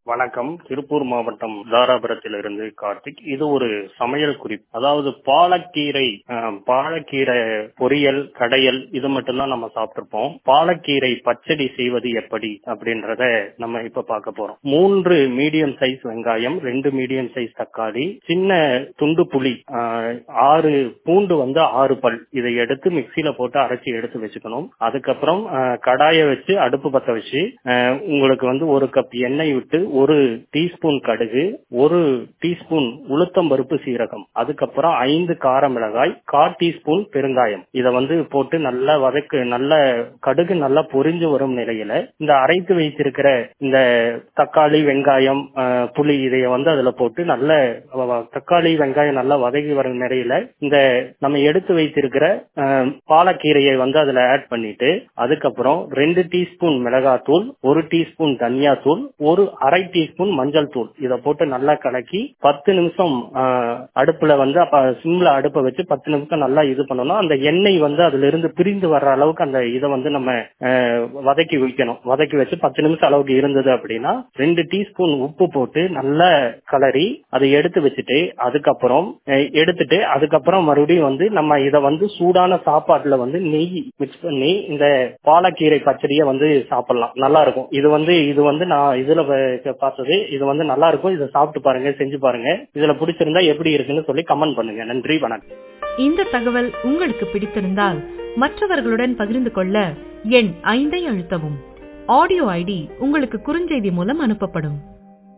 வணக்கம் திருப்பூர் மாவட்டம் தாராபுரத்திலிருந்து கார்த்திக் இது ஒரு சமையல் குறிப்பு அதாவது பாலக்கீரை அஹ், பாலக்கீரை பொரியல் கடையல் இது மட்டும்தான் நம்ம சாப்பிட்டிருப்போம் பாலக்கீரை பச்சடி செய்வது எப்படி அப்படின்றத நம்ம இப்ப பார்க்க போறோம் மூன்று மீடியம் சைஸ் வெங்காயம் ரெண்டு மீடியம் சைஸ் தக்காளி சின்ன துண்டு புளி அஹ், ஆறு பூண்டு வந்து ஆறு பல் இதை எடுத்து மிக்சியில போட்டு அரைச்சி எடுத்து வச்சுக்கணும் அதுக்கப்புறம் அஹ், கடாயை வச்சு அடுப்பு பத்த வச்சு அஹ், உங்களுக்கு வந்து ஒரு கப் எண்ணெய் விட்டு ஒரு டீஸ்பூன் கடுகு ஒரு டீஸ்பூன் உளுத்தம் பருப்பு சீரகம் அதுக்கப்புறம் ஐந்து கார மிளகாய் கால் டீஸ்பூன் பெருங்காயம் இதை வந்து போட்டு நல்லா வதக்கு நல்ல கடுகு நல்லா பொரிஞ்சு வரும் நிலையில இந்த அரைத்து வைத்திருக்கிற இந்த தக்காளி வெங்காயம் அஹ், புளி இதைய வந்து அதுல போட்டு நல்ல வ- வ- தக்காளி வெங்காயம் நல்லா வதங்கி வரும் நிலையில இந்த நம்ம எடுத்து வைத்திருக்கிற அஹ், பாலக்கீரையை வந்து அதுல ஆட் பண்ணிட்டு அதுக்கப்புறம் ரெண்டு டீஸ்பூன் மிளகாத்தூள் ஒரு டீஸ்பூன் தனியாத்தூள் ஒரு அரை டீஸ்பூன் மஞ்சள் தூள் இத போட்டு நல்லா கலக்கி பத்து நிமிஷம் ஆஹ், அடுப்புல வந்து அப்ப சிம்ல அடுப்பை வச்சு பத்து நிமிஷம் நல்லா இது பண்ணணும் அந்த எண்ணெய் வந்து அதுல இருந்து பிரிந்து வர்ற அளவுக்கு அந்த இதை வந்து நம்ம ஆஹ், வதக்கி வைக்கணும் வதக்கி வச்சு பத்து நிமிஷம் அளவுக்கு இருந்தது அப்படின்னா ரெண்டு டீஸ்பூன் உப்பு போட்டு நல்லா கலரி அதை எடுத்து வச்சுட்டு அதுக்கப்புறம் அஹ், எடுத்துட்டு அதுக்கப்புறம் மறுபடியும் வந்து நம்ம இதை வந்து சூடான சாப்பாட்டுல வந்து நெய் மிக்ஸ் பண்ணி இந்த பாலக்கீரை பச்சடியை வந்து சாப்பிடலாம் நல்லா இருக்கும் இது வந்து இது வந்து நான் இதுல ப- பார்த்தது இது வந்து நல்லா இருக்கும் இதை சாப்பிட்டு பாருங்க செஞ்சு பாருங்க இதுல பிடிச்சிருந்தா எப்படி இருக்குன்னு சொல்லி கமெண்ட் பண்ணுங்க நன்றி வணக்கம் இந்த தகவல் உங்களுக்கு பிடித்திருந்தால் மற்றவர்களுடன் பகிர்ந்து கொள்ள எண் ஐந்தை அழுத்தவும் ஆடியோ ஐடி உங்களுக்கு குறுஞ்செய்தி மூலம் அனுப்பப்படும்